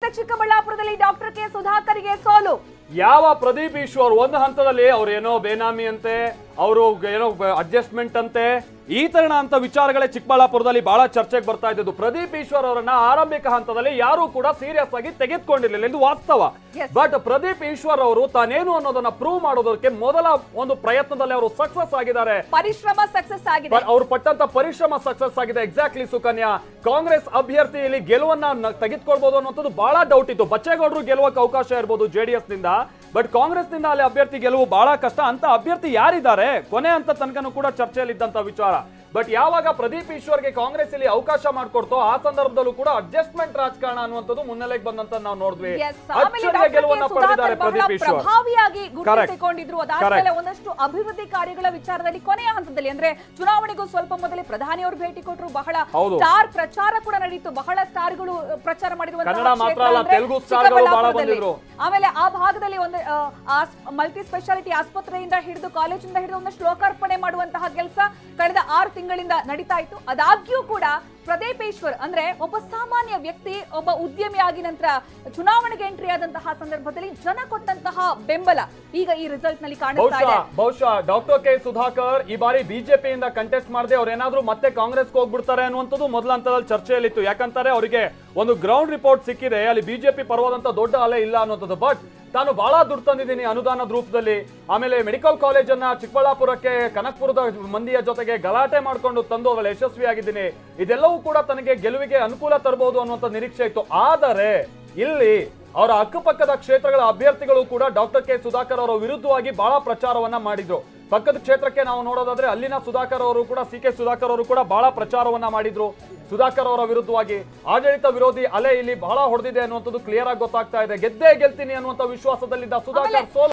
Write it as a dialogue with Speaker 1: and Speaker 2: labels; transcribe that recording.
Speaker 1: ಮತ್ತೆ ಚಿಕ್ಕಬಳ್ಳಾಪುರದಲ್ಲಿ doctor K ಸುಧಾಕರ್ಗೆ ಸೋಲು
Speaker 2: ಯಾವ ಪ್ರದೀಪ್ ಈಶ್ವರ್ ಒಂದು ಹಂತದಲ್ಲಿ ಅವ್ರು ಏನೋ ಬೇನಾಮಿ ಅಂತೆ ಅವರು ಏನೋ ಅಡ್ಜಸ್ಟ್ಮೆಂಟ್ ಅಂತೆ ಈ ತರಣ ಅಂತ ವಿಚಾರಗಳೇ ಚಿಕ್ಕಬಳ್ಳಾಪುರದಲ್ಲಿ ಬಹಳ ಚರ್ಚೆಗೆ ಬರ್ತಾ ಇದ್ದದ್ದು ಪ್ರದೀಪ್ ಈಶ್ವರ್ ಅವರನ್ನ ಆರಂಭಿಕ ಹಂತದಲ್ಲಿ ಯಾರು ಕೂಡ ಸೀರಿಯಸ್ ಆಗಿ ತೆಗೆದುಕೊಂಡಿರಲಿಲ್ಲ ಇದು ವಾಸ್ತವ
Speaker 1: Yes.
Speaker 2: ಬಟ್ ಪ್ರದೀಪ್ ಈಶ್ವರ್ ಅವರು ತಾನೇನು ಅನ್ನೋದನ್ನ ಪ್ರೂವ್ ಮಾಡೋದಕ್ಕೆ ಮೊದಲ ಒಂದು ಪ್ರಯತ್ನದಲ್ಲಿ ಅವರು ಸಕ್ಸಸ್ ಆಗಿದ್ದಾರೆ
Speaker 1: ಪರಿಶ್ರಮ ಸಕ್ಸಸ್ ಆಗಿದೆ
Speaker 2: ಬಟ್ ಅವ್ರು ಪಟ್ಟಂತ ಪರಿಶ್ರಮ ಸಕ್ಸಸ್ ಆಗಿದೆ ಎಕ್ಸಾಕ್ಟ್ಲಿ ಸುಕನ್ಯಾ ಕಾಂಗ್ರೆಸ್ ಅಭ್ಯರ್ಥಿ ಇಲ್ಲಿ ಗೆಲುವನ್ನ ನ- ತೆಗೆದುಕೊಳ್ಬಹುದು ಅನ್ನೋದು ಬಹಳ ಡೌಟ್ ಇತ್ತು ಬಚ್ಚೇಗೌಡರು ಗೆಲ್ಲುವಕ್ಕೆ ಅವಕಾಶ ಇರ್ಬೋದು ಜೆಡಿಎಸ್ ನಿಂದ ಬಟ್ ಕಾಂಗ್ರೆಸ್ ನಿಂದ ಅಲ್ಲಿ ಅಭ್ಯರ್ಥಿ ಗೆಲುವು ಬಹಳ ಕಷ್ಟ ಅಂತ ಅಭ್ಯರ್ಥಿ ಯಾರಿದ್ದಾರೆ ಕೊನೆ ಅಂತ ತನಕನೂ ಕೂಡ ಚರ್ಚೆಯಲ್ಲಿ ಇದ್ದಂತ ವಿಚಾರ ಬಟ್ ಯಾವಾಗ ಪ್ರದೀಪ್ ಈಶ್ವರ್ಗೆ ಕಾಂಗ್ರೆಸ್ ಇಲ್ಲಿ ಅವಕಾಶ ಮಾಡ್ಕೊಡ್ತೋ ಆ ಸಂದರ್ಭದಲ್ಲೂ ಕೂಡ ಅಡ್ಜಸ್ಟ್ಮೆಂಟ್ ರಾಜಕಾರಣ ಅನ್ನುವಂಥದ್ದು ಮುನ್ನೆಲೆಗೆ ಬಂದಂತ ನಾವು ನೋಡಿದ್ವಿ
Speaker 1: Yes, ಆಮೇಲೆ
Speaker 2: ಅಚ್ಚರಿಯ
Speaker 1: ಡಾಕ್ಟರ್ ಕೆ
Speaker 2: ಗೆಲುವನ್ನ ಪಡೆದಿದ್ದಾರೆ
Speaker 1: ಸುಧಾಕರ್ ಬಹಳ
Speaker 2: ಪ್ರದೀಪ್ ಈಶ್ವರ್
Speaker 1: ಪ್ರಭಾವಿಯಾಗಿ
Speaker 2: Correct.
Speaker 1: ಗುರುತಿಸಿಕೊಂಡಿದ್ರು ಅದಾದ್ಮೇಲೆ
Speaker 2: Correct.
Speaker 1: ಒಂದಷ್ಟು ಅಭಿವೃದ್ಧಿ ಕಾರ್ಯಗಳ ವಿಚಾರದಲ್ಲಿ ಕೊನೆಯ ಹಂತದಲ್ಲಿ ಅಂದ್ರೆ ಚುನಾವಣೆಗೂ ಸ್ವಲ್ಪ ಮೊದಲೇ ಪ್ರಧಾನಿ ಅವರು ಭೇಟಿ ಕೊಟ್ಟರು ಬಹಳ
Speaker 2: ಹೌದು.
Speaker 1: ಸ್ಟಾರ್ ಪ್ರಚಾರ ಕೂಡ ನಡೀತು ಬಹಳ ಸ್ಟಾರ್ಗಳು ಅಹ್, ಪ್ರಚಾರ ಮಾಡಿರುವಂತಹ
Speaker 2: ಕನ್ನಡ ಮಾತ್ರ
Speaker 1: ಕ್ಷೇತ್ರ
Speaker 2: ಅಲ್ಲ,
Speaker 1: ಅಂದ್ರೆ
Speaker 2: ತೆಲುಗು ಸ್ಟಾರ್ಗಳು ಬಹಳ
Speaker 1: ಚಿಕ್ಕಬಳ್ಳಾಪುರದಲ್ಲಿ.
Speaker 2: ಬಂದಿದ್ರು.
Speaker 1: ಆಮೇಲೆ ಆ ಭಾಗದಲ್ಲಿ ಒಂದು ಮಲ್ಟಿ ಸ್ಪೆಷಾಲಿಟಿ ಆಸ್ಪತ್ರೆಯಿಂದ ಹಿಡಿದು ಕಾಲೇಜಿಂದ ಹಿಡಿದು ಒಂದಷ್ಟು ಲೋಕಾರ್ಪಣೆ ಮಾಡುವಂತಹ ಕೆಲಸ ಕಳೆದ ಆರು ತಿಂಗಳಿಂದ ನಡೀತಾ ಇತ್ತು ಅದಾಗ್ಯೂ ಕೂಡ ಪ್ರದೀಪ್ ಈಶ್ವರ್ ಅಂದ್ರೆ ಒಬ್ಬ ಸಾಮಾನ್ಯ ವ್ಯಕ್ತಿ ಒಬ್ಬ ಉದ್ಯಮಿಯಾಗಿ ನಂತರ ಚುನಾವಣೆಗೆ ಎಂಟ್ರಿ ಆದಂತಹ ಸಂದರ್ಭದಲ್ಲಿ ಜನ ಕೊಟ್ಟಂತಹ ಬೆಂಬಲ ಈಗ ಈ ರಿಸಲ್ಟ್ ನಲ್ಲಿ ಕಾಣಿಸ್ತಾ
Speaker 2: ಬಹುಶಃ
Speaker 1: ಇದೆ
Speaker 2: ಬಹುಶಃ ಡಾಕ್ಟರ್ ಕೆ ಸುಧಾಕರ್ ಈ ಬಾರಿ ಬಿಜೆಪಿಯಿಂದ ಕಂಟೆಸ್ಟ್ ಮಾಡದೆ ಅವ್ರು ಏನಾದ್ರೂ ಮತ್ತೆ ಕಾಂಗ್ರೆಸ್ಗೆ ಹೋಗ್ಬಿಡ್ತಾರೆ ಅನ್ನುವಂಥದ್ದು ಮೊದಲ ಹಂತದಲ್ಲಿ ಚರ್ಚೆಯಲ್ಲಿತ್ತು ಯಾಕಂತಾರೆ ಅವರಿಗೆ ಒಂದು ಗ್ರೌಂಡ್ ರಿಪೋರ್ಟ್ ಸಿಕ್ಕಿದೆ ಅಲ್ಲಿ ಬಿಜೆಪಿ ಪರವಾದಂತ ದೊಡ್ಡ ಅಲೆ ಇಲ್ಲ ಅನ್ನುವಂಥದ್ದು ಬಟ್ ತಾನು ಬಹಳ ದುಡ್ಡು ತಂದಿದ್ದೀನಿ ಅನುದಾನದ ರೂಪದಲ್ಲಿ ಆಮೇಲೆ ಮೆಡಿಕಲ್ ಕಾಲೇಜನ್ನ ಚಿಕ್ಕಬಳ್ಳಾಪುರಕ್ಕೆ ಕನಕಪುರದ ಮಂದಿಯ ಜೊತೆಗೆ ಗಲಾಟೆ ಮಾಡ್ಕೊಂಡು ತಂದು ಅವಳು ಯಶಸ್ವಿಯಾಗಿದ್ದೀನಿ ಇದೆಲ್ಲವೂ ಕೂಡ ತನಗೆ ಗೆಲುವಿಗೆ ಅನುಕೂಲ ತರಬಹುದು ಅನ್ನುವಂಥ ನಿರೀಕ್ಷೆ ಇತ್ತು ಆದರೆ ಇಲ್ಲಿ ಅವರ ಅಕ್ಕಪಕ್ಕದ ಕ್ಷೇತ್ರಗಳ ಅಭ್ಯರ್ಥಿಗಳು ಕೂಡ ಡಾಕ್ಟರ್ ಕೆ ಸುಧಾಕರ್ ಅವರ ವಿರುದ್ಧವಾಗಿ ಬಹಳ ಪ್ರಚಾರವನ್ನ ಮಾಡಿದ್ರು ಪಕ್ಕದ ಕ್ಷೇತ್ರಕ್ಕೆ ನಾವು ನೋಡೋದಾದ್ರೆ ಅಲ್ಲಿನ ಸುಧಾಕರ್ ಅವರು ಕೂಡ ಸಿ ಕೆ ಸುಧಾಕರ್ ಅವರು ಕೂಡ ಬಹಳ ಪ್ರಚಾರವನ್ನ ಮಾಡಿದ್ರು ಸುಧಾಕರ್ ಅವರ ವಿರುದ್ಧವಾಗಿ ಆಡಳಿತ ವಿರೋಧಿ ಅಲೆ ಇಲ್ಲಿ ಬಹಳ ಹೊಡೆದಿದೆ ಅನ್ನುವಂಥದ್ದು ಕ್ಲಿಯರ್ ಆಗಿ ಗೊತ್ತಾಗ್ತಾ ಇದೆ ಗೆದ್ದೇ ಗೆಲ್ತೀನಿ ಅನ್ನುವಂಥ ವಿಶ್ವಾಸದಲ್ಲಿದ್ದ ಸುಧಾಕರ್ ಸೋಲು